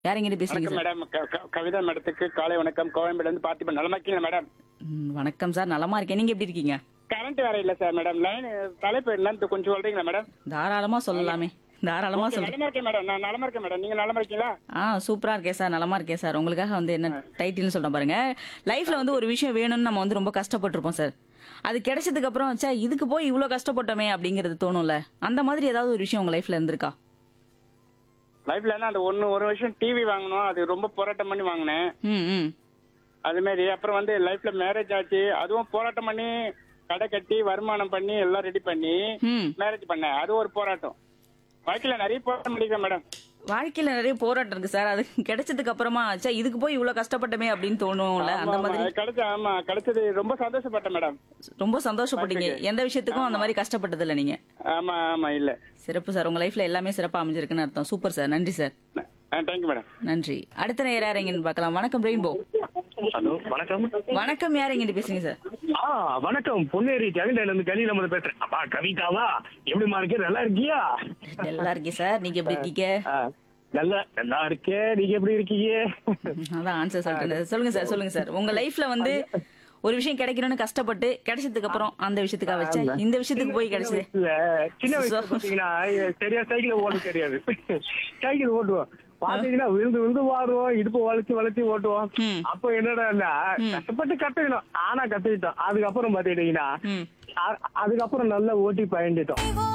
யார் எங்கிட்ட பேசுறீங்க வணக்கம் சார் மேடம் க- க- கவிதா மேடத்துக்கு காலை வணக்கம் கோயம்பேடு இருந்து பார்த்திபன் நலமா இருக்கீங்களா மேடம் ம், வணக்கம் சார் நலமா இருக்கேன் நீங்க எப்படி இருக்கீங்க கரண்ட் வேற இல்ல சார் மேடம் லைன் தலைப்பு என்னன்னு கொஞ்சம் சொல்றீங்களா மேடம் தாராளமா சொல்லலாமே தாராளமா ஓகே, சொல்றேன் நலமா இருக்கேன் மேடம் நான் நலமா இருக்கேன் மேடம் நீங்க நலமா இருக்கீங்களா ஆ சூப்பரா இருக்கேன் சார் நலமா இருக்கேன் சார் உங்களுக்காக வந்து என்ன டைட்டில்னு சொல்றேன் பாருங்க லைஃப்ல வந்து ஒரு விஷயம் வேணும்னு நம்ம வந்து ரொம்ப கஷ்டப்பட்டிருப்போம் சார் அது கிடைச்சதுக்கு அப்புறம் சே இதுக்கு போய் இவ்ளோ கஷ்டப்பட்டோமே அப்படிங்கிறது தோணும்ல அந்த மாதிரி ஏதாவது ஒரு விஷயம் உங்க லைஃப்ல இருந்திருக்கா லைஃப்ல என்ன அந்த ஒன்னு ஒரு வருஷம் டிவி வாங்கணும் அது ரொம்ப போராட்டம் பண்ணி வாங்கினேன் ம் ம் அது மாதிரி அப்புறம் வந்து லைஃப்ல மேரேஜ் ஆச்சு அதுவும் போராட்டம் பண்ணி கடை கட்டி வருமானம் பண்ணி எல்லாம் ரெடி பண்ணி ம் மேரேஜ் பண்ணேன் அது ஒரு போராட்டம் வாழ்க்கையில நிறைய போராட்டம் பண்ணிக்கிறேன் மேடம் வாழ்க்கையில நிறைய போராட்டம் இருக்கு சார் அது கிடைச்சதுக்கு அப்புறமா சே இதுக்கு போய் இவ்ளோ கஷ்டப்பட்டமே அப்படின்னு தோணும்ல அந்த மாதிரி கிடைச்ச ஆமா கிடைச்சது ரொம்ப சந்தோஷப்பட்டேன் மேடம் ரொம்ப சந்தோஷப்பட்டீங்க எந்த விஷயத்துக்கும் அந்த மாதிரி கஷ்டப்பட்டது இல்ல நீங்க ஆமா ஆமா இல்ல சிறப்பு சார் உங்க லைஃப்ல எல்லாமே சிறப்பா அமைஞ்சிருக்குன்னு அர்த்தம் சூப்பர் சார் நன்றி சார் தேங்க்யூ மேடம் நன்றி அடுத்த நேரம் யார் எங்கன்னு பார்க்கலாம் வணக்கம் ரெயின்போ ஹலோ வணக்கம் வணக்கம் யார் எங்கிட்ட பேசுறீங்க சார் ஆ வணக்கம் பொன்னேரி கவிதையில இருந்து கலி நம்ம பேசுறேன் அப்பா கவிதாவா எப்படிமா இருக்கே நல்லா இருக்கியா நல்லா இருக்கேன் சார் நீங்க எப்படி இருக்கீங்க ஆ, நல்லா நல்லா இருக்கே நீங்க எப்படி இருக்கீங்க அதான் ஆன்சர் சொல்லிட்டேன் சொல்லுங்க சார் சொல்லுங்க சார் உங்க லைஃப்ல வந்து ஒரு விஷயம் கிடைக்கணும்னு கஷ்டப்பட்டு கிடைச்சதுக்கு அப்புறம் அந்த விஷயத்துக்காக வச்சேன் இந்த விஷயத்துக்கு போய் கிடைச்சது இல்ல சின்ன வயசுல பாத்தீங்கன்னா சரியா சைக்கிள் ஓட்ட தெரியாது சைக்கிள் ஓட்டுவோம் பாத்தீங்கன்னா விழுந்து விழுந்து வாடுவோம் இடுப்பு வளைச்சு வளைச்சு ஓட்டுவோம் ம். அப்போ என்னடா கஷ்டப்பட்டு கத்துக்கணும் ஆனா கத்துக்கிட்டோம் அதுக்கப்புறம் பாத்துக்கிட்டீங்கன்னா ம் அ- அதுக்கப்புறம் நல்லா ஓட்டி பயந்துட்டோம்